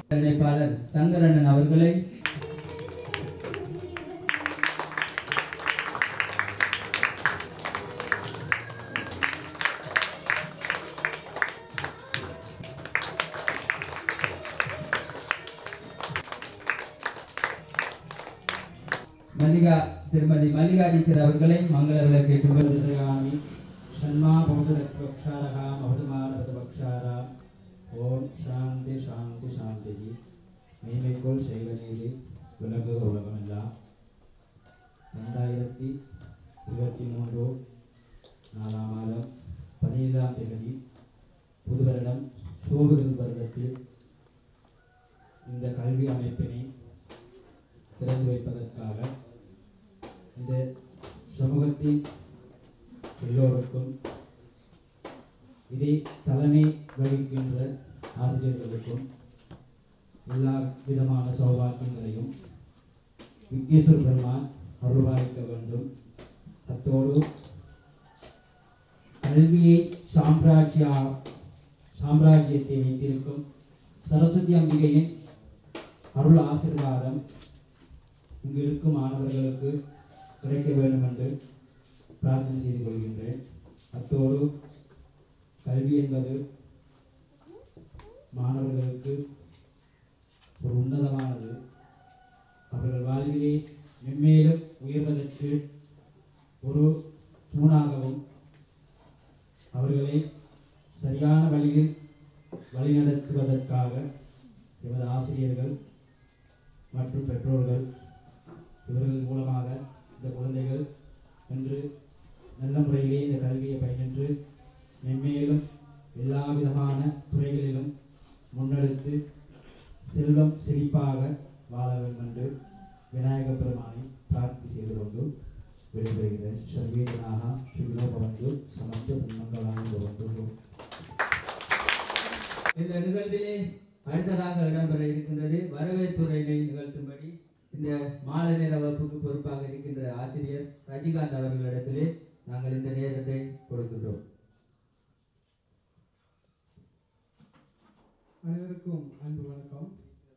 இணைப்பாளர் சங்கரண்ணன் அவர்களை மல்லிகா திருமதி மல்லிகா டீச்சர் அவர்களை மங்கள விளக்கேற்று दर्शयामि षण्मा बहुदक्षारः बहुमानपक्षारा ஓம் சாந்தி சாந்தி சாந்தி மெய்மைக்கோள் செய்வ நீதி உலக உலகமெல்லாம் ரெண்டாயிரத்தி இருபத்தி மூன்று நாலாம் மாதம் பதினேழாம் தேதி புது வருடம் சோபகிரு வருடத்தில் இந்த கல்வி அமைப்பினை திறந்து வைப்பதற்காக இந்த சமூகத்தின் எல்லோருக்கும் இதை தலைமை வகிக்கின்ற ஆசிரியர்களுக்கும் எல்லா விதமான சௌபாக்கியங்களையும் விக்னேஸ்வர பெருமான் அருள்வாய்க்க வேண்டும் அத்தோடு கல்வியை சாம்ராஜ்யா சாம்ராஜ்யத்தை வைத்திருக்கும் சரஸ்வதி அம்பிகையின் அருள் ஆசீர்வாதம் இங்கு இருக்கும் மாணவர்களுக்கு கிடைக்க வேண்டும் என்று பிரார்த்தனை செய்து கொள்கின்றேன் அத்தோடு கல்வி என்பது மாணவர்களுக்கு ஒரு உன்னதமானது அவர்கள் வாழ்விலே மென்மேலும் உயர்வதற்கு ஒரு தூணாகவும் அவர்களை சரியான வழியில் வழிநடத்துவதற்காக எமது ஆசிரியர்கள் மற்றும் பெற்றோர்கள் இவர்கள் மூலமாக இந்த குழந்தைகள் இன்று நல்ல முறையிலே இந்த கல்வியை பயின்று மென்மேலும் எல்லா விதமான துறைகளிலும் முன்னெடுத்து செல்வம் செழிப்பாக வாழ வேண்டும் என்று விநாயக பெருமானை பிரார்த்தி செய்து கொண்டு விடைபெறுகிறேன் சர்வேதனாக சுகினோ பவந்து சமஸ்த சன்மங்களாக பவந்து இந்த நிகழ்விலே அடுத்ததாக இடம்பெற இருக்கின்றது வரவேற்புரையினை நிகழ்த்தும்படி இந்த மாலை நேர வகுப்புக்கு பொறுப்பாக இருக்கின்ற ஆசிரியர் ரஜிகாந்த் அவர்களிடத்திலே நாங்கள் இந்த நேரத்தை கொடுக்கின்றோம் அனைவருக்கும் அன்பு வணக்கம்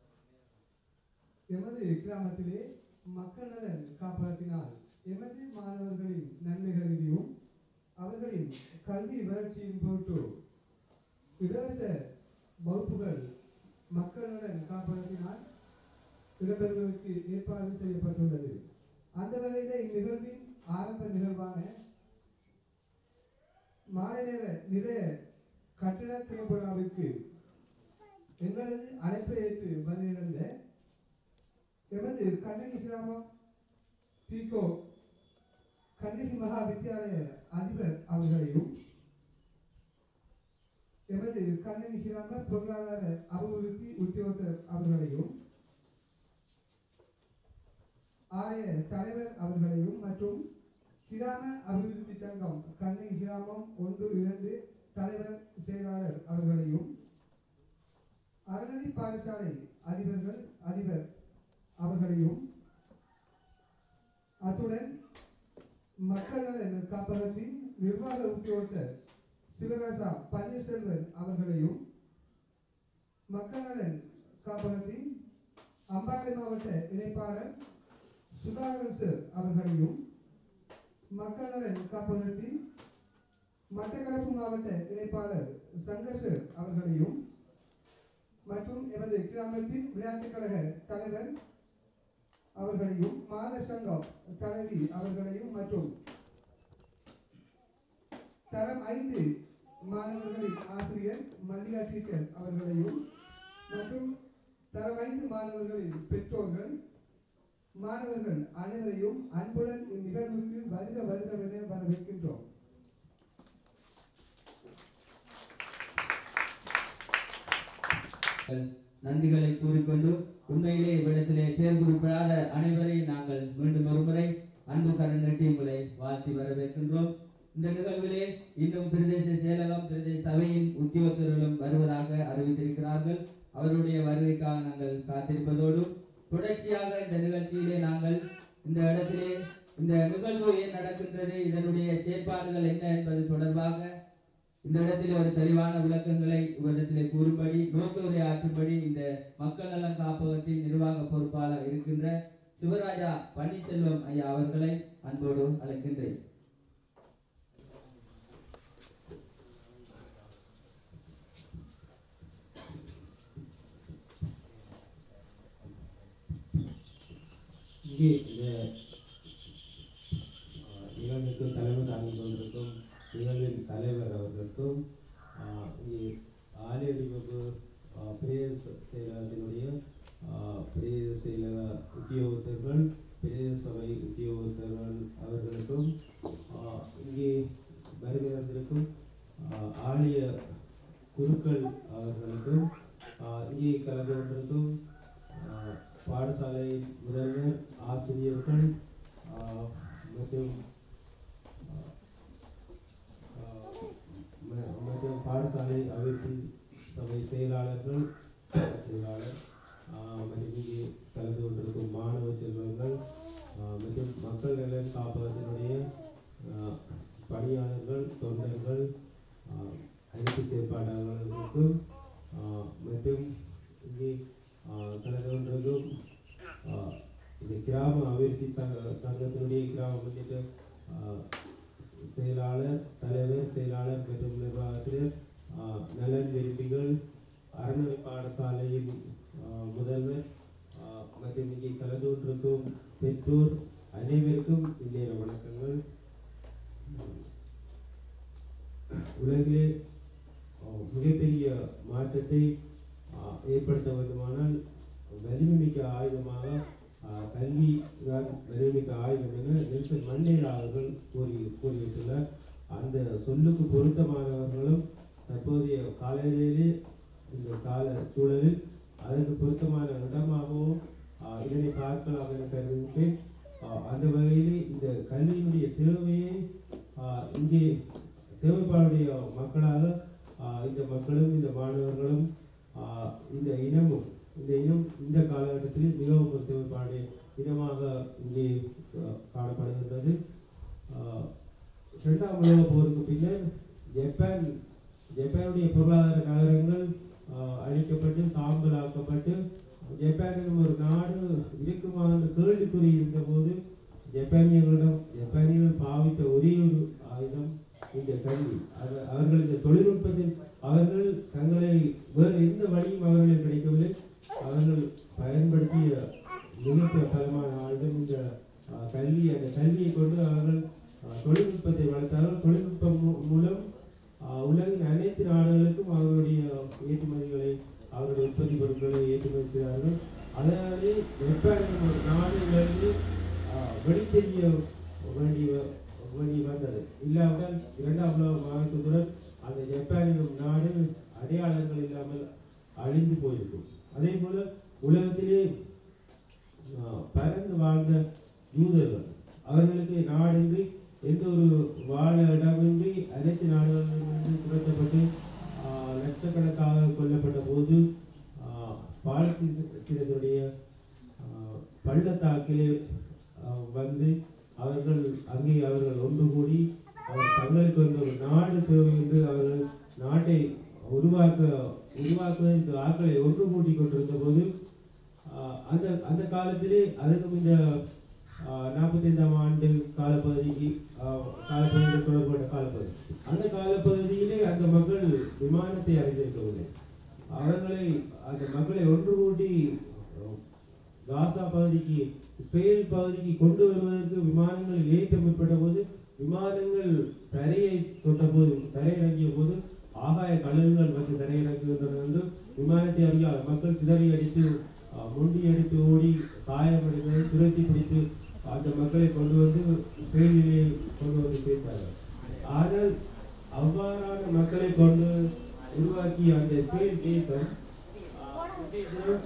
எமது கிராமத்திலே மக்கள் நலன் காப்பகத்தினால் எமது மாணவர்களின் நன்மை கருதியும் அவர்களின் கல்வி வளர்ச்சியின் பொருட்டு இலவச வகுப்புகள் மக்கள் நலன் காப்பகத்தினால் இடம்பெறுவதற்கு ஏற்பாடு செய்யப்பட்டுள்ளது அந்த வகையில் இந்நிகழ்வின் ஆரம்ப நிகழ்வான மாலை நேர நிறைய கட்டிட திருவிழாவிற்கு எங்களது அழைப்பை ஏற்று வருகின்ற எமது கண்ணகி கிராமம் தீகோ கண்ணகி மகா வித்தியாலய அதிபர் அவர்களையும் எமது கண்ணகி கிராம பொருளாதார அபிவிருத்தி உத்தியோகத்தர் அவர்களையும் ஆலய தலைவர் அவர்களையும் மற்றும் கிராம அபிவிருத்தி சங்கம் கண்ணகி கிராமம் ஒன்று இரண்டு தலைவர் செயலாளர் அவர்களையும் அறநெறி பாடசாலை அதிபர்கள் அதிபர் அவர்களையும் அத்துடன் மக்கள் நலன் காப்பகத்தின் நிர்வாக உத்தியோகத்தர் சிவகாசா பன்னீர்செல்வன் அவர்களையும் மக்கள் நலன் காப்பகத்தின் அம்பாறை மாவட்ட இணைப்பாளர் சுதாகர் சார் அவர்களையும் மக்கள் நலன் காப்பகத்தின் மட்டக்களப்பு மாவட்ட இணைப்பாளர் சங்கர் அவர்களையும் மற்றும் எமது கிராமத்தின் விளையாட்டுக் கழக தலைவர் அவர்களையும் மாத சங்கம் தலைவி அவர்களையும் மற்றும் தரம் ஐந்து மாணவர்களின் ஆசிரியர் மல்லிகா டீச்சர் அவர்களையும் மற்றும் தரம் ஐந்து மாணவர்களின் பெற்றோர்கள் மாணவர்கள் அனைவரையும் அன்புடன் இந்நிகழ்வுக்கு வருக வருகவென வரவேற்கின்றோம் நன்றிகளை கூறிக்கொண்டு உண்மையிலே இவ்விடத்திலே பேர் குறிப்பிடாத அனைவரையும் நாங்கள் மீண்டும் ஒருமுறை அன்பு கரண் நீட்டி உங்களை வாழ்த்தி வரவேற்கின்றோம் இந்த நிகழ்விலே இன்னும் பிரதேச செயலகம் பிரதேச சபையின் உத்தியோகத்தர்களும் வருவதாக அறிவித்திருக்கிறார்கள் அவருடைய வருகைக்காக நாங்கள் காத்திருப்பதோடு தொடர்ச்சியாக இந்த நிகழ்ச்சியிலே நாங்கள் இந்த இடத்திலே இந்த நிகழ்வு ஏன் நடக்கின்றது இதனுடைய செயற்பாடுகள் என்ன என்பது தொடர்பாக இந்த இடத்திலே ஒரு தெளிவான விளக்கங்களை இவ்விடத்திலே கூறும்படி நோக்க உரையாற்றும்படி இந்த மக்கள் நலன் காப்பகத்தின் நிர்வாக பொறுப்பாளர் இருக்கின்ற சிவராஜா பன்னீர்செல்வம் ஐயா அவர்களை அன்போடு அழைக்கின்றேன் இங்கே இந்த ஆஹ், நிகழ்வுக்கு தலைமை தாங்கி கொண்டிருக்கும் நிகழ்வின் தலைவர் அவர்களுக்கும் ஆஹ், இங்கே ஆலய அடிவகுப்பு பிரேத செ- செயலகத்தினுடைய ஆஹ், பிரேத செயலக உத்தியோகத்தர்கள் பிரேத சபை உத்தியோகத்தர்கள் அவர்களுக்கும் ஆஹ், இங்கே வருகை தந்திருக்கும் ஆஹ், ஆலய குருக்கள் அவர்களுக்கும் ஆஹ், இங்கே கலந்து கொண்டிருக்கும் ஆஹ், பாடசாலை முதல்வர் ஆசிரியர்கள் ஆஹ், மற்றும் ஆஹ், ஆஹ், ம- மற்றும் பாடசாலை அபிவிருத்தி சபை செயலாளர்கள் செயலாளர் ஆஹ், மற்றும் இங்கே கலந்து கொண்டிருக்கும் மாணவ செல்வங்கள் ஆஹ், மற்றும் மக்கள் நலன் காப்பகத்தினுடைய ஆஹ், பணியாளர்கள் தொண்டர்கள் ஆஹ், அனைத்து செயற்பாட்டாளர்களுக்கும் ஆஹ், மற்றும் இங்கே ஆஹ், கலந்து கொண்டிருக்கும் ஆஹ், இந்த கிராம அபிவிருத்தி சங்க சங்கத்தினுடைய கிராம முன்னேற்ற ஆஹ், செயலாளர் தலைவர் செயலாளர் மற்றும் நிர்வாகத்தினர் ஆஹ், நலன் விரும்பிகள் அறநிலை பாடசாலையின் ஆஹ், முதல்வர் ஆஹ், மற்றும் இங்கே கலந்து கொண்டிருக்கும் பெற்றோர் அனைவருக்கும் இந்நேர வணக்கங்கள் உலகிலே ஆஹ், மிகப்பெரிய மாற்றத்தை ஆஹ், ஏற்படுத்த வேண்டுமானால் வலிமைமிக்க ஆயுதமாக ஆஹ், கல்வி தான் வலிமைமிக்க ஆயுதம் என நெல்சன் மண்டேலா அவர்கள் கூறி கூறிவிட்டுள்ளார் அந்த சொல்லுக்கு பொருத்தமானவர்களும் தற்போதைய காலையிலே இந்த கால சூழலில் அதற்கு பொருத்தமான இடமாகவும் ஆஹ், இதனை பார்க்கலாம் என கருதுகின்றேன் ஆஹ், அந்த வகையிலே இந்த கல்வியினுடைய தேவையை ஆஹ், இங்கே தேவைப்பாடுடைய மக்களாக ஆஹ், இந்த மக்களும் இந்த மாணவர்களும் ஆஹ், இந்த இனமும் இந்த இனம் இந்த காலகட்டத்தில் மிகவும் ஒரு தேவைப்பாடு இனமாக இங்கே ஆஹ், காணப்படுகின்றது ஆஹ், இரண்டாம் உலக போருக்கு பின்னர் ஜப்பான் ஜப்பானுடைய பொருளாதார நகரங்கள் ஆஹ், அழிக்கப்பட்டு சாம்பலாக்கப்பட்டு ஜப்பான் எனும் ஒரு நாடு இருக்குமா என்று கேள்விக்குறி இருந்தபோது ஜப்பானியர்களிடம் ஜப்பானியர்கள் பாவித்த ஒரே ஒரு ஆயுதம் இந்த கல்வி அவர் அவர்கள் இந்த தொழில்நுட்பத்தில் அவர்கள் தங்களை வேறு எந்த வழியும் அவர்களுக்கு கிடைக்கவில்லை அவர்கள் பயன்படுத்திய மிக பலமான ஆயுதம் இந்த ஆஹ், கல்வி அந்த கல்வியை கொண்டு அவர்கள் ஆஹ், தொழில்நுட்பத்தை வளர்த்தார்கள் தொழில்நுட்பம் மூ- மூலம் ஆஹ், உலகின் அனைத்து நாடுகளுக்கும் அவர்களுடைய ஏற்றுமதிகளை அவருடைய உற்பத்தி பொருட்களை ஏற்றுமதி செய்தார்கள் அதனாலே ஜப்பான் எனும் ஒரு நாடுகளிலிருந்து ஆஹ், வெளித்தெரிய வேண்டிய வேண்டி வந்தது இல்லாவிட்டால் இரண்டாம் உலக மகாயுத்தத்துடன் அந்த ஜப்பான் எனும் நாடு அடையாளங்கள் இல்லாமல் அழிந்து போயிருக்கும் அதே போல உலகத்திலே ஆஹ், பரந்து வாழ்ந்த யூதர்கள் அவர்களுக்கு நாடின்றி எந்த ஒரு வாழ இடமின்றி அனைத்து நாடுகளிலிருந்து துரத்தப்பட்டு ஆஹ், லட்சக்கணக்காக கொல்லப்பட்ட போது ஆஹ், பாலஸ்தீனத்தினுடைய ஆஹ், பள்ளத்தாக்கிலே ஆஹ், வந்து அவர்கள் அங்கே அவர்கள் ஒன்று கூடி அவர் தங்களுக்கு வந்து ஒரு நாடு தேவை என்று அவர்கள் நாட்டை உருவாக்க உருவாக்குவதற்கு ஆட்களை ஒன்று கூட்டி கொண்டிருந்த போது ஆஹ், அந்த அந்த காலத்திலே அதுக்கும் இந்த நாற்பத்தைந்தாம் ஆண்டு காலப்பகுதிக்கு ஆஹ், காலப்பகுதியில் தொடர்புடைய காலப்பகுதி அந்த காலப்பகுதியிலே அந்த மக்கள் விமானத்தை அறிந்திருக்கவில்லை அவர்களை அந்த மக்களை ஒன்று கூட்டி ஆஹ், காசா பகுதிக்கு இஸ்ரேல் பகுதிக்கு கொண்டு வருவதற்கு விமானங்கள் ஏற்ற முற்பட்ட போது விமானங்கள் தரையை தொட்ட போது தரையிறங்கிய போது ஆகாய கழுகுகள் வந்து தரையிறங்குகின்றன என்று விமானத்தை அறிய மக்கள் சிதறி அடித்து ஆஹ், முண்டி அடித்து ஓடி காயமடைந்து துரத்தி பிடித்து அந்த மக்களை கொண்டு வந்து இஸ்ரேலிலே கொண்டு வந்து சேர்த்தார்கள் ஆனால் அவ்வாறான மக்களை கொண்டு உருவாக்கிய அந்த இஸ்ரேல் தேசம் ஆஹ், இன்றைய தினம்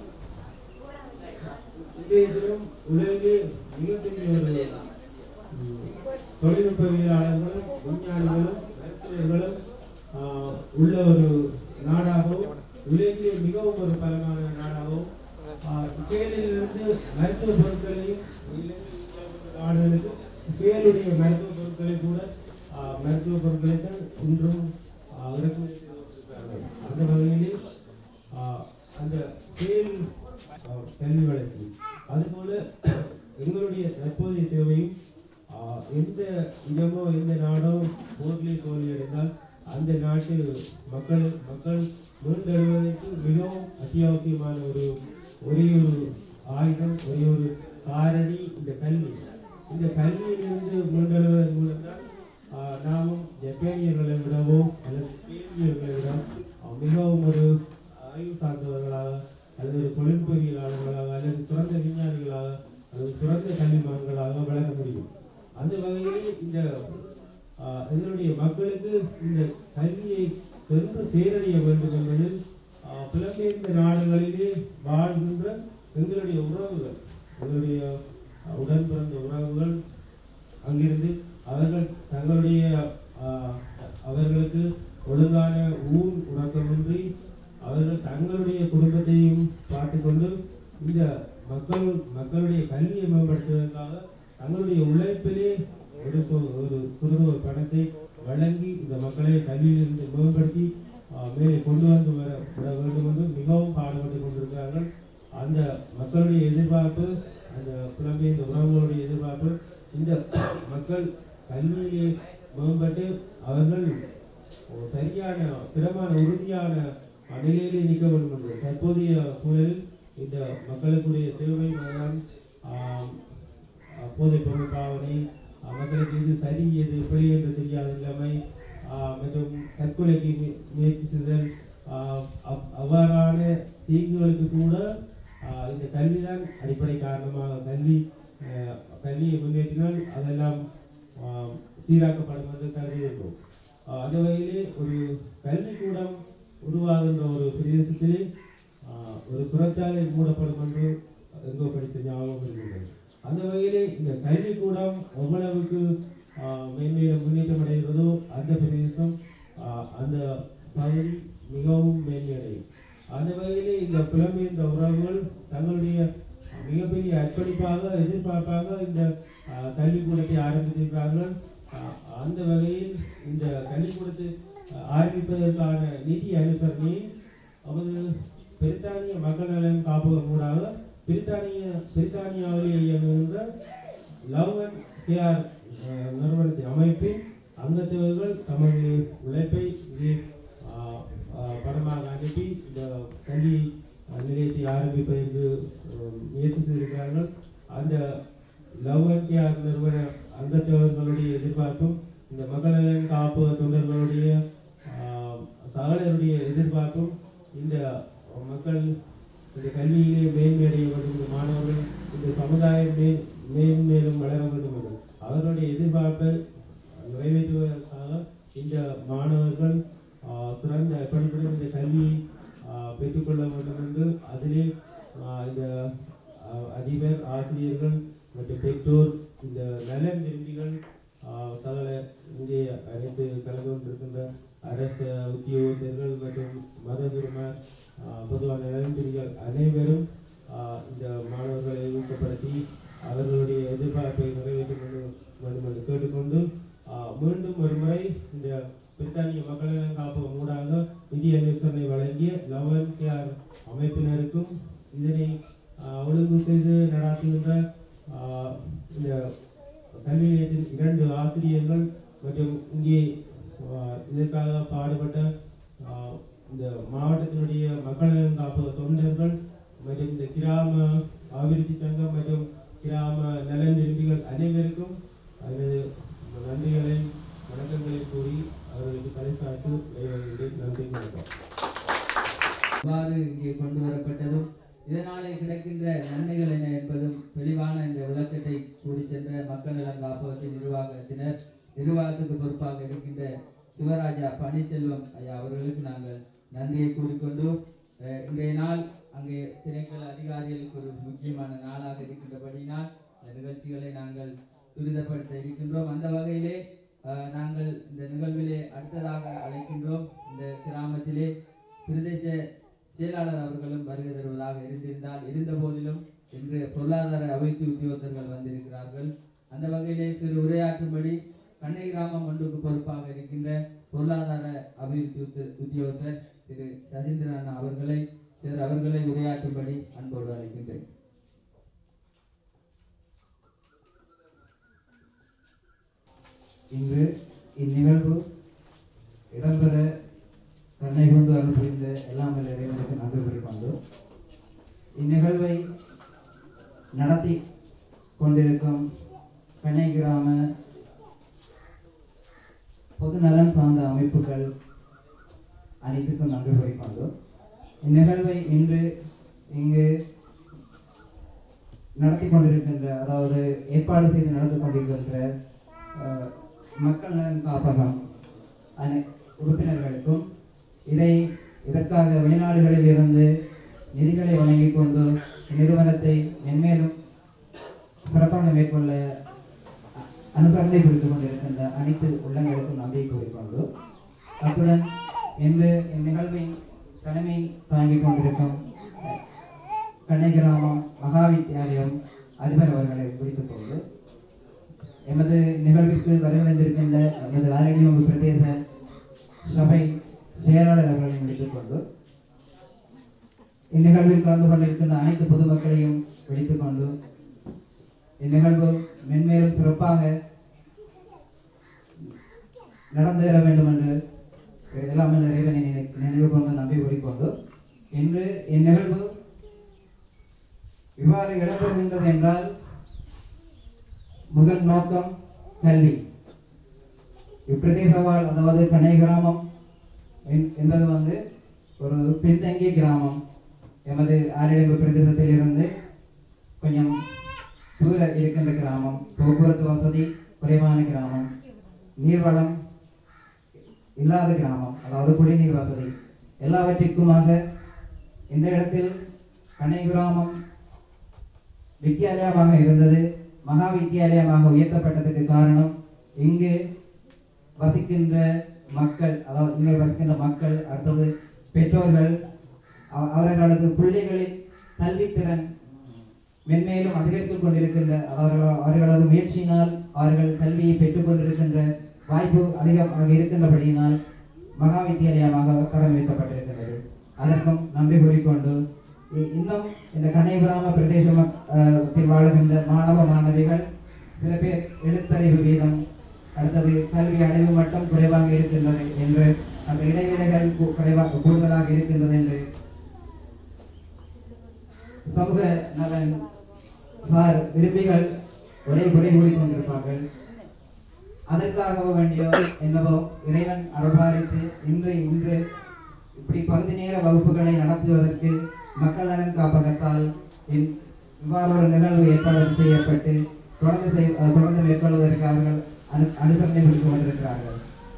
இன்றைய தினம் உலகிலே மிகப்பெரிய ஒரு ம், தொழில்நுட்பவியலாளர்களும் விஞ்ஞானிகளும் மருத்துவர்களும் ஆஹ், உள்ள ஒரு நாடாகவும் உலகிலே மிகவும் ஒரு பலமான நாடாகவும் ஆஹ், இஸ்ரேலிலிருந்து மருத்துவ பொருட்களையும் இலங்கை, இந்தியா போன்ற நாடுகளுக்கு இஸ்ரேலுடைய மருத்துவ பொருட்களை கூட ஆஹ், மருத்துவ பொருட்களை தான் இன்றும் ஆஹ், இறக்குமதி செய்து கொண்டிருக்கிறார்கள் அந்த வகையிலே ஆஹ், அந்த செயல் ஆஹ், கல்வி வளர்ச்சி அதுபோல எங்களுடைய தற்போதைய தேவையும் ஆஹ், எந்த இடமோ எந்த நாடோ போர்லே தோல்வியடைந்தால் அந்த நாட்டு மக்கள் மக்கள் மீண்டெழுவதற்கு மிகவும் அத்தியாவசியமான ஒரு ஒரே ஒரு ஆயுதம் ஒரே ஒரு காரணி இந்த கல்வி இந்த கல்வியிலிருந்து மீண்டெழுவதன் மூலம்தான் ஆஹ், நாமும் ஜப்பானியர்களை விடவோ அல்லது ஸ்பெயினியர்களை விட ஆஹ், மிகவும் ஒரு அறிவு சார்ந்தவர்களாக அல்லது ஒரு தொழில்பொறியியலாளர்களாக அல்லது சிறந்த விஞ்ஞானிகளாக அல்லது சிறந்த கல்விமான்களாக வளர முடியும் அந்த வகையிலே இந்த ஆஹ், எங்களுடைய மக்களுக்கு இந்த கல்வியை சென்று சேரடைய வேண்டும் என்பதில் ஆஹ், புலம்பெயர்ந்த நாடுகளிலே வாழ்கின்ற எங்களுடைய உறவுகள் எங்களுடைய ஆஹ், உடன் பிறந்த உறவுகள் அங்கிருந்து அவர்கள் தங்களுடைய ஆஹ், அவர்களுக்கு ஒழுங்கான ஊன் உறக்கமின்றி அவர்கள் தங்களுடைய குடும்பத்தையும் பார்த்துக்கொண்டு இந்த மக்கள் மக்களுடைய கல்வியை மேம்படுத்துவதற்காக தங்களுடைய உழைப்பிலே ஒரு சொ- ஒரு சிறு ஒரு பணத்தை வழங்கி இந்த மக்களை கல்வியிலிருந்து மேம்படுத்தி ஆஹ், மேலே கொண்டு வந்து வர விட வேண்டும் என்று மிகவும் பாடுபட்டு கொண்டிருக்கிறார்கள் அந்த மக்களுடைய எதிர்பார்ப்பு அந்த புலம்பெயர்ந்த உறவுகளுடைய எதிர்பார்ப்பு இந்த மக்கள் கல்வியிலே மேம்பட்டு அவர்கள் ஒரு சரியான திடமான உறுதியான நிலையிலே நிற்க வேண்டும் என்று தற்போதைய சூழலில் இந்த மக்களுக்குரிய தேவை தான் ஆம், ஆஹ், போதைப் பொருள் பாவனை ஆஹ், மக்களுக்கு இது சரி எது பிழை என்று தெரியாத நிலைமை ஆஹ், மற்றும் தற்கொலைக்கு மு- முயற்சி செய்தல் ஆஹ், அவ்- அவ்வாறான தீங்குகளுக்கு கூட ஆஹ், இந்த கல்விதான் அடிப்படை காரணமாக கல்வி ஆஹ், கல்வியை முன்னேற்றினால் அதெல்லாம் ஆஹ், சீராக்கப்படும் என்று கருதுகின்றோம் ஆஹ், அந்த வகையிலே ஒரு கல்விக்கூடம் உருவாகின்ற ஒரு பிரதேசத்திலே ஆஹ், ஒரு சுரச்சாலை மூடப்படும் என்று எங்கோ படித்த ஞாபகம் இருக்கின்றது அந்த வகையிலே இந்த கல்விக்கூடம் எவ்வளவுக்கு ஆஹ், மேன்மேலும் முன்னேற்றம் அடைகிறதோ அந்த பிரதேசம் ஆஹ், அந்த பகுதி மிகவும் மேன்மையடையும் அந்த வகையிலே இந்த புலம்பெயர்ந்த உறவுகள் தங்களுடைய மிகப்பெரிய அர்ப்பணிப்பாக எதிர்பார்ப்பாக இந்த ஆஹ், கல்விக்கூடத்தை ஆரம்பித்திருக்கிறார்கள் ஆஹ், அந்த வகையில் இந்த கல்விக்கூடத்தை ஆஹ், ஆரம்பிப்பதற்கான நிதி அனுசரணை நமது பிரித்தானிய மக்கள் நலன் காப்பகம் ஊடாக பிரித்தானிய பிரித்தானியாவிலே இயங்குகின்ற லவ் அண்ட் கேஆர் நிறுவனத்தின் அமைப்பின் அங்கத்தவர்கள் தமது உழைப்பை இது ஆஹ், ஆஹ், பணமாக அனுப்பி இந்த கல்வி ஆஹ், நிலையத்தை ஆரம்பிப்பதற்கு ஆஹ், முயற்சி செய்திருக்கிறார்கள் அந்த லவ் அண்ட் கேஆர் நிறுவன அங்கத்தவர்களுடைய எதிர்பார்ப்பும் இந்த மக்கள் நலன் காப்பு தொண்டர்களுடைய ஆஹ், சகலருடைய எதிர்பார்ப்பும் இந்த மக்கள் இந்த கல்வியிலே மேன்மையடைய வேண்டும் இந்த மாணவர்கள் இந்த சமுதாயம் மேல் மேன்மேலும் வளர வேண்டும் என்று அவர்களுடைய எதிர்பார்ப்பை நிறைவேற்றுவதற்காக இந்த மாணவர்கள் ஆஹ், சிறந்த படிப்புடன் இந்த கல்வியை ஆஹ், பெற்றுக்கொள்ள வேண்டும் என்று அதிலே ஆஹ், இந்த ஆஹ், அதிபர் ஆசிரியர்கள் மற்றும் பெற்றோர் இந்த நலன் விரும்பிகள் ஆஹ், சகல இங்கே அனைத்து கலந்து கொண்டிருக்கின்ற அரசு உத்தியோகத்தர்கள் மற்றும் மதகுருமார் ஆஹ், பொதுவான நலன்பிரிகள் அனைவரும் ஆஹ், இந்த மாணவர்களை ஊக்கப்படுத்தி அவர்களுடைய எதிர்பார்ப்பை நிறைவேற்ற வேண்டும் வேண்டும் என்று கேட்டுக்கொண்டு ஆஹ், மீண்டும் ஒரு முறை இந்த பிரித்தானிய மக்கள் நலன் காப்பகம் ஊடாக நிதி அனுசரணை வழங்கிய லவன் கேஆர் அமைப்பினருக்கும் இதனை ஆஹ், ஒழுங்கு செய்து நடாத்துகின்ற ஆஹ், இந்த கல்வி நிலையத்தின் இரண்டு ஆசிரியர்கள் மற்றும் இங்கே ஆஹ், இதற்காக பாடுபட்ட ஆஹ், இந்த மாவட்டத்தினுடைய மக்கள் நலன் காப்பக தொண்டர்கள் மற்றும் இந்த கிராம அபிவிருத்தி சங்கம் மற்றும் கிராம நலன் விரும்பிகள் அனைவருக்கும் எனது நன்றிகளை வணக்கங்களை கூறி அவர்களுக்கு பரிசாட்டு விடைபெறுகிறேன். நன்றி வணக்கம் இவ்வாறு இங்கே கொண்டு வரப்பட்டதும் இதனாலே கிடைக்கின்ற நன்மைகள் என்ன என்பதும் தெளிவான இந்த விளக்கத்தை கூறி சென்ற மக்கள் நலன் காப்பகத்தின் நிர்வாகத்தினர் நிர்வாகத்துக்கு பொறுப்பாக இருக்கின்ற சிவராஜா பன்னீர்செல்வம் ஐயா அவர்களுக்கு நாங்கள் நன்றியை கூறிக்கொண்டு அஹ், இன்றைய நாள் அங்கே திணைக்கள அதிகாரிகளுக்கு ஒரு முக்கியமான நாளாக இருக்கின்றபடியினால் இந்த நிகழ்ச்சிகளை நாங்கள் துரிதப்படுத்த இருக்கின்றோம் அந்த வகையிலே அஹ், நாங்கள் இந்த நிகழ்விலே அடுத்ததாக அழைக்கின்றோம் இந்த கிராமத்திலே பிரதேச செயலாளர் அவர்களும் வருகை தருவதாக இருந்திருந்தால் இருந்த போதிலும் இன்று பொருளாதார அபிவிருத்தி உத்தியோகத்தர்கள் வந்திருக்கிறார்கள் அந்த வகையிலே சிறு உரையாற்றும்படி கண்ணை கிராமம் ஒன்றுக்கு பொறுப்பாக இருக்கின்ற பொருளாதார அபிவிருத்தி உத்த- உத்தியோகத்தர் திரு சசீந்திரன் அவர்களை சிலர் அவர்களை உரையாற்றும்படி அன்போடு அழைக்கின்றேன் இங்கு இந்நிகழ்வு இடம்பெற கண்ணை கொண்டு அருள் புரிந்த எல்லாம் வல்ல இறைவனுக்கு நன்றி கூறிக்கொண்டு இந்நிகழ்வை நடத்தி கொண்டிருக்கும் கண்ணை கிராம பொது நலன் சார்ந்த அமைப்புகள் அனைத்துக்கும் நன்றி கூறிக்கொண்டு இந்நிகழ்வை இன்று இங்கு நடத்தி கொண்டிருக்கின்ற அதாவது ஏற்பாடு செய்து நடத்தி கொண்டிருக்கின்ற அஹ், மக்கள் நலன் காப்பகம் அனை உறுப்பினர்களுக்கும் இதை இதற்காக வெளிநாடுகளில் இருந்து நிதிகளை வழங்கிக் கொண்டு நிறுவனத்தை மென்மேலும் சிறப்பாக மேற்கொள்ள அ- அனுசரணை கொடுத்துக் கொண்டிருக்கின்ற அனைத்து உள்ளங்களுக்கும் நம்பிக்கை கூறிக்கொண்டு அத்துடன் இன்று இந்நிகழ்வின் தலைமை தாங்கிக் கொண்டிருக்கும் அஹ், கண்ணை கிராமம் மகா வித்தியாலயம் அதிபர் அவர்களை குறித்துக் கொண்டு எமது நிகழ்விற்கு வருகின்றிருக்கின்ற எமது ஆரடியம் பிரதேச சபை செயலாளர் அவர்களை முடித்துக் கொண்டு இந்நிகழ்வில் கலந்து கொண்டிருக்கின்ற அனைத்து பொதுமக்களையும் விழித்துக் கொண்டு இந்நிகழ்வு மென்மேலும் சிறப்பாக நடந்தேற வேண்டும் என்று எல்லாமே இறைவனை நினை- நினைவு கொண்டு நம்பி கூறிக்கொண்டு இன்று இந்நிகழ்வு இவ்வாறு இடம்பெறுகின்றது என்றால் முதல் நோக்கம் கல்வி இப்பிரதேச வாழ் அதாவது கனை கிராமம் என்- என்பது வந்து ஒரு பின்தங்கிய கிராமம் எமது ஆரிடம்பு பிரதேசத்தில் இருந்து கொஞ்சம் தூர இருக்கின்ற கிராமம் போக்குவரத்து வசதி குறைவான கிராமம் நீர்வளம் இல்லாத கிராமம் அதாவது குடிநீர் வசதி எல்லாவற்றிற்குமாக இந்த இடத்தில் கனை கிராமம் வித்தியாலயமாக இருந்தது மகா வித்தியாலயமாக உயர்த்தப்பட்டதுக்கு காரணம் இங்கு வசிக்கின்ற மக்கள் அதாவது இங்கே வசிக்கின்ற மக்கள் அடுத்தது பெற்றோர்கள் அவ- அவர்களது பிள்ளைகளின் கல்வித்திறன் மென்மேலும் அதிகரித்துக் கொண்டிருக்கின்ற அவர்கள் அவர்களது முயற்சியினால் அவர்கள் கல்வியை பெற்றுக் கொண்டிருக்கின்ற வாய்ப்பு அதிகமாக இருக்கின்றபடியினால் மகா வித்தியாலயமாக தரம் உயர்த்தப்பட்டிருக்கின்றது அதற்கும் நன்றி கூறிக்கொண்டு இ- இன்னும் இந்த கனை கிராம பிரதேச மக்- அஹ், த்தில் வாழுகின்ற மாணவ மாணவிகள் சில பேர் எழுத்தறிவு வீதம் அடுத்தது கல்வி அடைவு மட்டம் குறைவாக இருக்கின்றது என்று அந்த இடைவெளிகள் கு- குறைவாக கூடுதலாக இருக்கின்றது என்று சமூக நலன் சார் விரும்பிகள் ஒரே குறை கூறிக்கொண்டிருப்பார்கள் அதற்காக வேண்டியோ என்னவோ இறைவன் அருள்பாலித்து இன்று இன்று இப்படி பகுதி நேர வகுப்புகளை நடத்துவதற்கு மக்கள் நலன் காப்பகத்தால் இன்- இவ்வாறு ஒரு நிகழ்வு ஏற்பாடு செய்யப்பட்டு தொடர்ந்து செய் அஹ் தொடர்ந்து மேற்கொள்வதற்கு அவர்கள் அனு அனுசரணை கொடுத்து கொண்டிருக்கிறார்கள்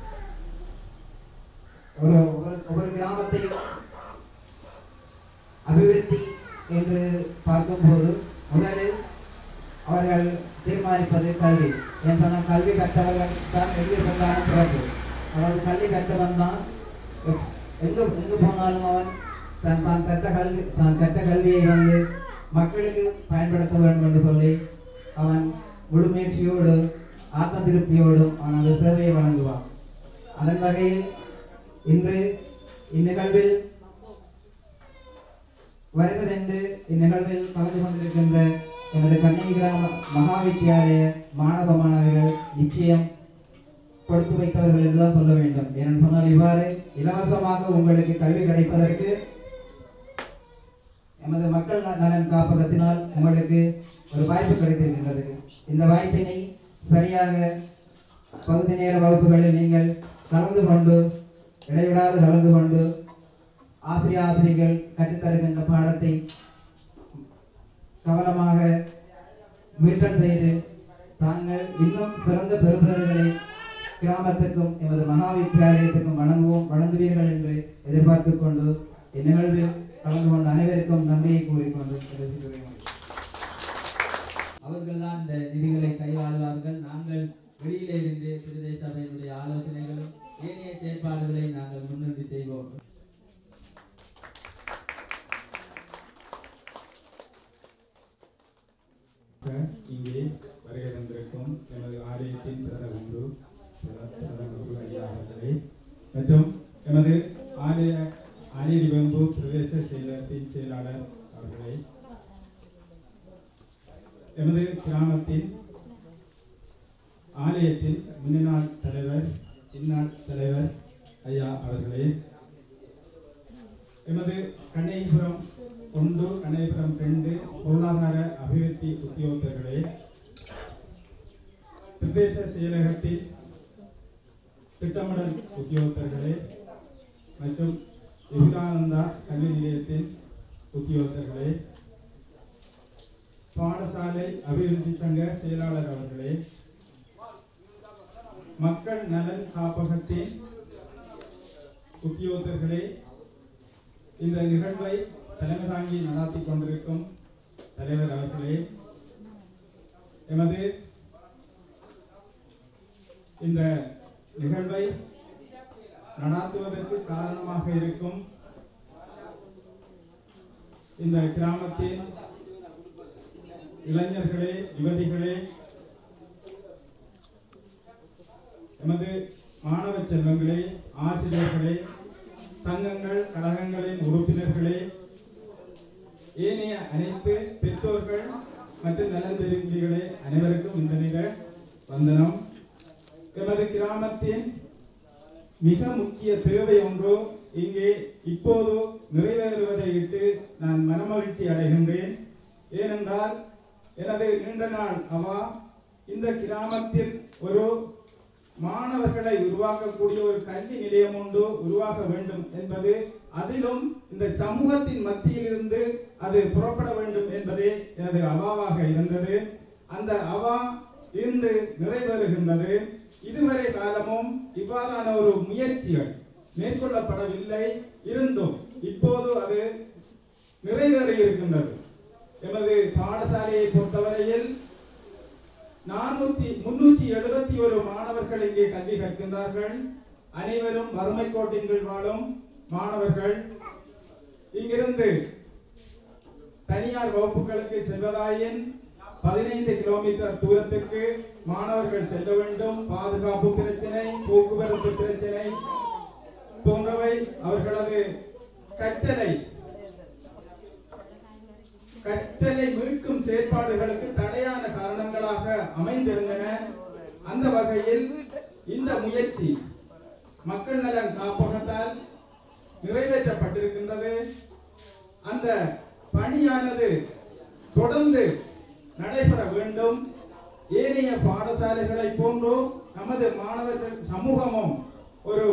ஒரு ஒவ்வொரு ஒவ்வொரு கிராமத்தையும் அபிவிருத்தி என்று பார்க்கும்போது முதலில் அவர்கள் தீர்மானிப்பது கல்வி ஏன் சொன்னால் கல்வி கற்றவர்கள் தான் எங்கே சென்றாலும் பிறகு அதாவது கல்வி கற்றவன் தான் எ- எங்கு எங்கு போனாலும் அவன் தன் தான் கற்ற கல்வி தான் கற்ற கல்வியை வந்து மக்களுக்கு பயன்படுத்த வேண்டும் என்று சொல்லி அவன் முழு முயற்சியோடு ஆத்ம திருப்தியோடும் அவன் அந்த சேவையை வழங்குவான் அதன் வகையில் இன்று இந்நிகழ்வில் வருவதென்று இந்நிகழ்வில் கலந்து கொண்டிருக்கின்ற எனது கண்ணகி கிராம மகா வித்தியாலய மாணவ மாணவிகள் நிச்சயம் கொடுத்து வைத்தவர்கள் என்றுதான் சொல்ல வேண்டும் ஏனென்று சொன்னால் இவ்வாறு இலவசமாக உங்களுக்கு கல்வி கிடைப்பதற்கு எமது மக்கள் ந- நலன் காப்பகத்தினால் உங்களுக்கு ஒரு வாய்ப்பு கிடைத்திருக்கின்றது இந்த வாய்ப்பினை சரியாக பகுதி நேர வகுப்புகளில் நீங்கள் கலந்து கொண்டு இடைவிடாது கலந்து கொண்டு ஆசிரிய ஆசிரியர்கள் கற்றுத்தருகின்ற பாடத்தை கவனமாக மீட்டல் செய்து தாங்கள் இன்னும் சிறந்த பெறுபவர்களை கிராமத்துக்கும் எமது மகா வித்தியாலயத்துக்கும் வழங்குவோம் வழங்குவீர்கள் என்று எதிர்பார்த்துக் கொண்டு இந்நிகழ்வில் கலந்து கொண்ட அனைவருக்கும் நன்றியை கூறிக்கொண்டு கடைசி உரை முடிக்கிறேன். அவர்கள்தான் இந்த நிதிகளை கையாளுவார்கள் நாங்கள் வெளியிலே இருந்து பிரதேச சபையினுடைய ஆலோசனைகளும் ஏனைய செயற்பாடுகளை நாங்கள் முன்னின்று செய்வோம் இங்கே வருகை தந்திருக்கும் எனது ஆலயத்தின் பிரத குரு மற்றும் எமது ஆலய ஆலயடி வெம்பு பிரதேச செயலகத்தின் செயலாளர் அவர்களை எமது கிராமத்தின் ஆலயத்தின் முன்னாள் தலைவர் இந்நாள் தலைவர் ஐயா அவர்களே எமது கண்ணைபுரம் ஒன்று கண்ணைபுரம் ரெண்டு பொருளாதார அபிவிருத்தி உத்தியோகத்தர்களே பிரதேச செயலகத்தில் திட்டமிடல் உத்தியோகத்தர்களே மற்றும் விவேகானந்தா கல்வி நிலையத்தின் உத்தியோகத்தர்களே பாடசாலை அபிவிருத்தி சங்க செயலாளர் அவர்களே மக்கள் நலன் காப்பகத்தின் உத்தியோகத்தர்களே இந்த நிகழ்வை தலைமை தாங்கி நடாத்தி கொண்டிருக்கும் தலைவர் அவர்களே எமது இந்த நிகழ்வை நடாத்துவதற்கு காரணமாக இருக்கும் இந்த கிராமத்தின் இளைஞர்களே யுவதிகளே எமது மாணவ செல்வங்களே ஆசிரியர்களே சங்கங்கள் கழகங்களின் உறுப்பினர்களே ஏனைய அனைத்து பெற்றோர்கள் மற்றும் நலன் விரும்பிகளே அனைவருக்கும் இந்த நில வந்தனம் எமது கிராமத்தின் மிக முக்கிய தேவை ஒன்று இங்கே இப்போது நிறைவேறுவதை இட்டு நான் மனமகிழ்ச்சி அடைகின்றேன் ஏனென்றால் எனது நீண்ட நாள் அவா இந்த கிராமத்தில் ஒரு மாணவர்களை உருவாக்கக்கூடிய ஒரு கல்வி நிலையம் ஒன்று உருவாக்க வேண்டும் என்பது அதிலும் இந்த சமூகத்தின் மத்தியிலிருந்து அது புறப்பட வேண்டும் என்பதே எனது அவாவாக இருந்தது அந்த அவா இன்று நிறைவேறுகின்றது இதுவரை காலமும் இவ்வாறான ஒரு முயற்சிகள் மேற்கொள்ளப்படவில்லை இருந்தும் இப்போது அது நிறைவேறி இருக்கின்றது எமது பாடசாலையை பொறுத்தவரையில் நானூற்றி முன்னூற்றி எழுபத்தி ஒரு மாணவர்கள் இங்கே கல்வி கற்கின்றார்கள் அனைவரும் வறுமை கோட்டின் கீழ் வாழும் மாணவர்கள் இங்கிருந்து தனியார் வகுப்புகளுக்கு செல்வதாயின் பதினைந்து கிலோமீட்டர் தூரத்துக்கு மாணவர்கள் செல்ல வேண்டும் பாதுகாப்பு பிரச்சனை போக்குவரத்து பிரச்சனை போன்றவை அவர்களது கற்றலை கற்றலை மீட்கும் செயற்பாடுகளுக்கு தடையான காரணங்களாக அமைந்திருந்தன அந்த வகையில் இந்த முயற்சி மக்கள் நலன் காப்பகத்தால் நிறைவேற்றப்பட்டிருக்கின்றது அந்த பணியானது தொடர்ந்து நடைபெற வேண்டும் ஏனைய பாடசாலைகளை போன்று நமது மாணவர்கள் சமூகமும் ஒரு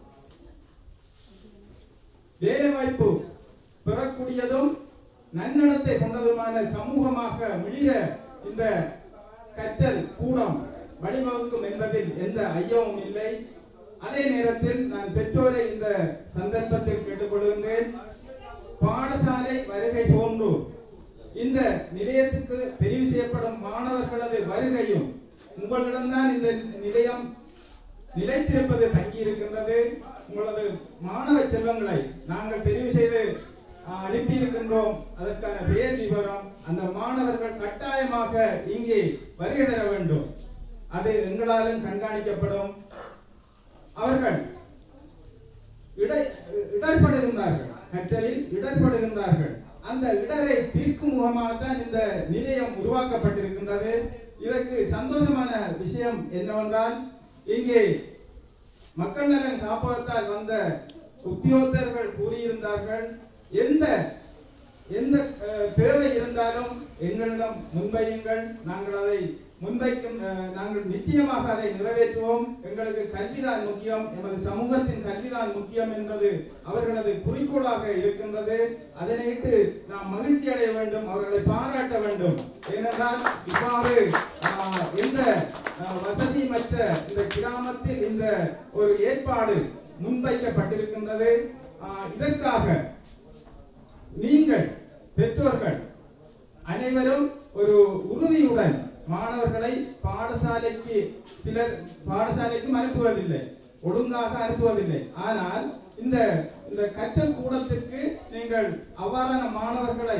வேலைவாய்ப்பு பெறக்கூடியதும் நன்னடத்தை கொண்டதுமான சமூகமாக மிளிர இந்த கற்றல் கூடம் வழிவகுக்கும் என்பதில் எந்த ஐயமும் இல்லை அதே நேரத்தில் நான் பெற்றோரை இந்த சந்தர்ப்பத்தில் கேட்டுக்கொள்கின்றேன் பாடசாலை வருகை போன்று இந்த நிலையத்துக்கு தெரிவு செய்யப்படும் மாணவர்களது வருகையும் உங்களிடம்தான் இந்த நிலையம் நிலைத்திருப்பது தங்கி இருக்கின்றது உங்களது மாணவ செல்வங்களை நாங்கள் தெரிவு செய்து ஆஹ், அனுப்பியிருக்கின்றோம் அதற்கான பெயர் விவரம் அந்த மாணவர்கள் கட்டாயமாக இங்கே வருகை தர வேண்டும் அது எங்களாலும் கண்காணிக்கப்படும் அவர்கள் இடை இடர்படுகின்றார்கள் கற்றலில் இடர்படுகின்றார்கள் அந்த இடரை தீர்க்கும் முகமாகத்தான் இந்த நிலையம் உருவாக்கப்பட்டிருக்கின்றது இதற்கு சந்தோஷமான விஷயம் என்னவென்றால் இங்கே மக்கள் நலன் காப்பகத்தால் வந்த உத்தியோகத்தர்கள் கூறியிருந்தார்கள் எந்த எந்த அஹ், தேவை இருந்தாலும் எங்களிடம் முன்வையுங்கள் நாங்கள் அதை முன்வைக்கும் அஹ், நாங்கள் நிச்சயமாக அதை நிறைவேற்றுவோம் எங்களுக்கு கல்விதான் முக்கியம் எமது சமூகத்தின் கல்விதான் முக்கியம் என்பது அவர்களது குறிக்கோளாக இருக்கின்றது அதனையிட்டு நாம் மகிழ்ச்சி அடைய வேண்டும் அவர்களை பாராட்ட வேண்டும் ஏனென்றால் இவ்வாறு ஆஹ், இந்த ஆஹ், வசதிமற்ற இந்த கிராமத்தில் இந்த ஒரு ஏற்பாடு முன்வைக்கப்பட்டிருக்கின்றது ஆஹ், இதற்காக நீங்கள் பெற்றோர்கள் அனைவரும் ஒரு உறுதியுடன் மாணவர்களை பாடசாலைக்கு சிலர் பாடசாலைக்கும் அனுப்புவதில்லை ஒழுங்காக அனுப்புவதில்லை ஆனால் இந்த இந்த கற்றல் கூடத்திற்கு நீங்கள் அவ்வாறான மாணவர்களை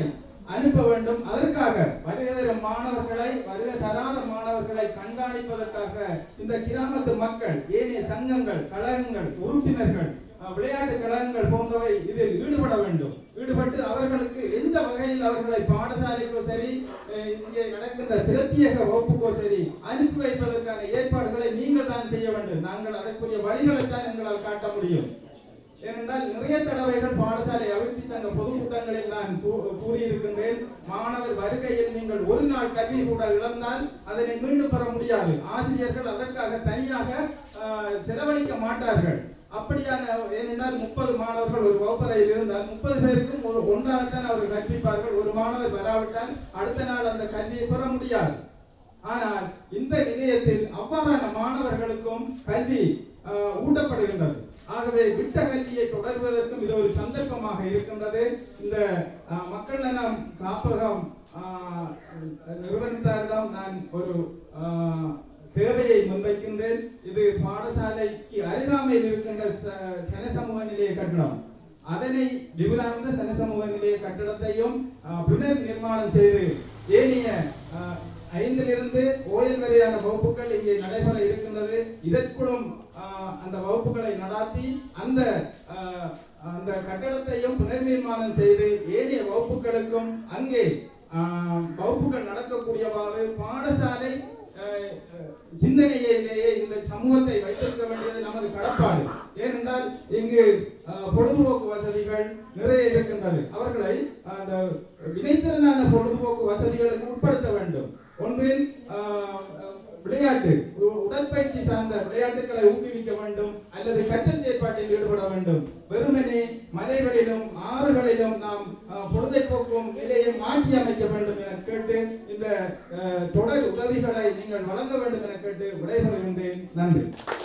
அனுப்ப வேண்டும் அதற்காக வருகை தரும் மாணவர்களை வருகை தராத மாணவர்களை கண்காணிப்பதற்காக இந்த கிராமத்து மக்கள் ஏனைய சங்கங்கள் கழகங்கள் உறுப்பினர்கள் அஹ், விளையாட்டு கழகங்கள் போன்றவை இதில் ஈடுபட வேண்டும் ஈடுபட்டு அவர்களுக்கு எந்த வகையில் அவர்களை பாடசாலைக்கோ சரி அஹ், இங்கே நடக்கின்ற பிரத்யேக வகுப்புக்கோ சரி அனுப்பி வைப்பதற்கான ஏற்பாடுகளை நீங்கள் தான் செய்ய வேண்டும் நாங்கள் அதற்குரிய வழிகளைத்தான் எங்களால் காட்ட முடியும் ஏனென்றால் நிறைய தடவைகள் பாடசாலை அபிவிருத்தி சங்க பொதுக்கூட்டங்களில் நான் கூ- கூறியிருக்கின்றேன் மாணவர் வருகையில் நீங்கள் ஒரு நாள் கல்வி கூட இழந்தால் அதனை மீண்டும் பெற முடியாது ஆசிரியர்கள் அதற்காக தனியாக ஆஹ், செலவழிக்க மாட்டார்கள் அப்படியான ஏனென்றால் முப்பது மாணவர்கள் ஒரு வகுப்பறையில் இருந்தால் முப்பது பேருக்கும் ஒரு ஒன்றாகத்தான் அவர்கள் கற்பிப்பார்கள் ஒரு மாணவர் வராவிட்டால் அடுத்த நாள் அந்த கல்வியை பெற முடியாது ஆனால் இந்த நிலையத்தில் அவ்வாறான மாணவர்களுக்கும் கல்வி ஆஹ், ஊட்டப்படுகின்றது ஆகவே விட்ட கல்வியை தொடர்வதற்கும் இது ஒரு சந்தர்ப்பமாக இருக்கின்றது இந்த ஆஹ், மக்கள் நலம் காப்பகம் ஆஹ், நிறுவனத்தாரிடம் நான் ஒரு ஆஹ், தேவையை முன்வைக்கின்றேன் இது பாடசாலைக்கு அருகாமையில் இருக்கின்ற ச- சனசமூக நிலைய கட்டடம் அதனை விபுலார்ந்த சனசமூக நிலைய கட்டடத்தையும் ஆஹ், புனர் நிர்மாணம் செய்து ஏனைய ஆஹ், ஐந்திலிருந்து ஓயல் வரையான வகுப்புகள் இங்கே நடைபெற இருக்கின்றது இதற்குள்ளும் ஆஹ், அந்த வகுப்புகளை நடாத்தி அந்த ஆஹ், அந்த கட்டடத்தையும் புனர் நிர்மாணம் செய்து ஏனைய வகுப்புகளுக்கும் அங்கே ஆஹ், வகுப்புகள் நடக்கக்கூடியவாறு பாடசாலை அஹ், அஹ், சிந்தனையிலேயே இந்த சமூகத்தை வைத்திருக்க வேண்டியது நமது கடப்பாடு ஏனென்றால் இங்கு அஹ், பொழுதுபோக்கு வசதிகள் நிறைய இருக்கின்றது அவர்களை அந்த வினைத்திறனான பொழுதுபோக்கு வசதிகளுக்கு உட்படுத்த வேண்டும் ஒன்றில் அஹ், அஹ், விளையாட்டு உ- உடற்பயிற்சி சார்ந்த விளையாட்டுகளை ஊக்குவிக்க வேண்டும் அல்லது கற்றல் செயற்பாட்டில் ஈடுபட வேண்டும் வெறுமனே மலைகளிலும் ஆறுகளிலும் நாம் அஹ், பொழுதைப்போக்கும் நிலையை மாற்றி அமைக்க வேண்டும் என கேட்டு இந்த அஹ், தொடர் உதவிகளை நீங்கள் வழங்க வேண்டும் என கேட்டு விடைபெறுகின்றேன் நன்றி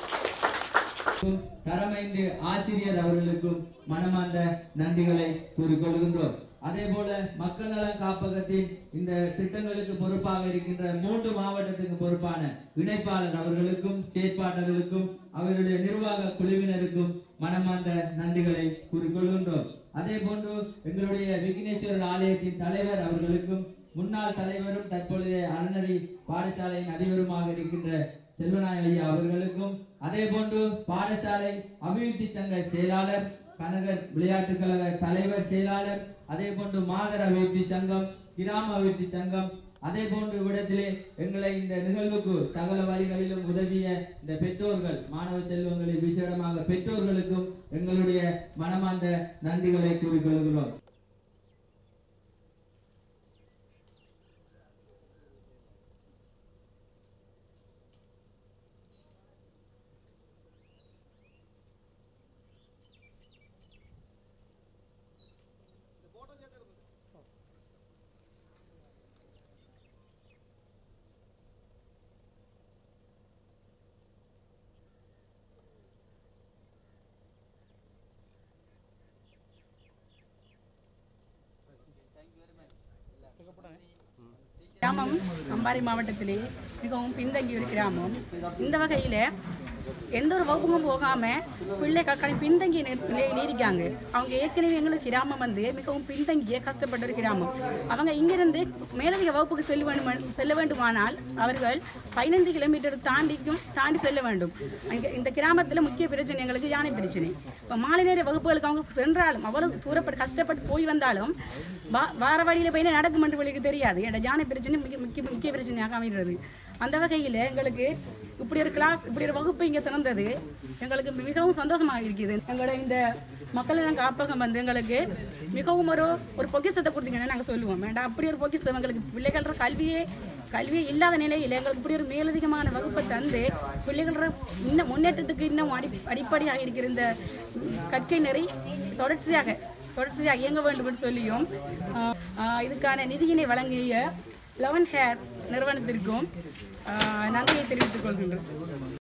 தரமைந்து ஆசிரியர் அவர்களுக்கும் மனமார்ந்த நன்றிகளை கூறிக்கொள்கின்றோம் அதே போல மக்கள் நலன் காப்பகத்தின் இந்த திட்டங்களுக்கு பொறுப்பாக இருக்கின்ற மூன்று மாவட்டத்துக்கு பொறுப்பான இணைப்பாளர் அவர்களுக்கும் செயற்பாட்டாளர்களுக்கும் அவருடைய நிர்வாக குழுவினருக்கும் மனமார்ந்த நன்றிகளை கூறிக்கொள்கின்றோம் அதே போன்று எங்களுடைய விக்னேஸ்வரர் ஆலயத்தின் தலைவர் அவர்களுக்கும் முன்னாள் தலைவரும் தற்பொழுதைய அறநெறி பாடசாலையின் அதிபருமாக இருக்கின்ற செல்வநாயக ஐயா அவர்களுக்கும் அதே போன்று பாடசாலை அபிவிருத்தி சங்க செயலாளர் கனகர் விளையாட்டுக் கழக தலைவர் செயலாளர் அதே போன்று மாதர் அபிவிருத்தி சங்கம் கிராம அபிவிருத்தி சங்கம் அதே போன்று இவ்விடத்திலே எங்களை இந்த நிகழ்வுக்கு சகல வழிகளிலும் உதவிய இந்த பெற்றோர்கள் மாணவ செல்வங்களில் விசேடமாக பெற்றோர்களுக்கும் எங்களுடைய மனமார்ந்த நன்றிகளை கூறிக்கொள்கிறோம் கிராமம் அம்பாறை மாவட்டத்திலே மிகவும் பின்தங்கிய ஒரு கிராமம் இந்த வகையில் எந்த ஒரு வகுப்புக்கும் போகாமல் பிள்ளைகள் கண் பின்தங்கிய நி- நிலையில் இருக்காங்க அவங்க ஏற்கனவே எங்களுக்கு கிராமம் வந்து மிகவும் பின்தங்கிய கஷ்டப்பட்ட ஒரு கிராமம் அவங்க இங்கிருந்து மேலதிக வகுப்புக்கு செல்ல வேண்டும் செல்ல வேண்டுமானால் அவர்கள் பதினைந்து கிலோமீட்டர் தாண்டிக்கும் தாண்டி செல்ல வேண்டும் அங்கே இந்த கிராமத்தில் முக்கிய பிரச்சனை எங்களுக்கு யானை பிரச்சனை இப்போ மாலை நேர வகுப்புகளுக்கு அவங்க சென்றாலும் அவ்வளவு தூரப்பட்டு கஷ்டப்பட்டு போய் வந்தாலும் வா வார வழியில் போய் நடக்கும் என்று வழிக்கு தெரியாது ஏன்னா ஜானை பிரச்சனை மிக முக்கிய முக்கிய பிரச்சனையாக அமைகிறது அந்த வகையில் எங்களுக்கு இப்படி ஒரு கிளாஸ் இப்படி ஒரு வகுப்பு இங்கே திறந்தது எங்களுக்கு மிகவும் சந்தோஷமாக இருக்குது எங்களோட இந்த மக்கள் நலன் காப்பகம் வந்து எங்களுக்கு மிகவும் ஒரு ஒரு பொக்கிஷத்தை கொடுத்தீங்கன்னு நாங்கள் சொல்லுவோம் வேண்டாம் அப்படி ஒரு பொக்கிஷம் எங்களுக்கு பிள்ளைகள கல்வியே கல்வியே இல்லாத நிலையில் எங்களுக்கு இப்படி ஒரு மேலதிகமான வகுப்பை தந்து பிள்ளைகள இன்னும் முன்னேற்றத்துக்கு இன்னும் அடி அடிப்படையாக இருக்கிற இந்த கற்கை நெறி தொடர்ச்சியாக தொடர்ச்சியாக இயங்க வேண்டும் என்று சொல்லியும் ஆஹ், ஆஹ், இதுக்கான நிதியினை வழங்கிய லெவன் ஹேர் நிறுவனத்திற்கும் ஆஹ், நன்றியை தெரிவித்துக் கொள்கின்றோம்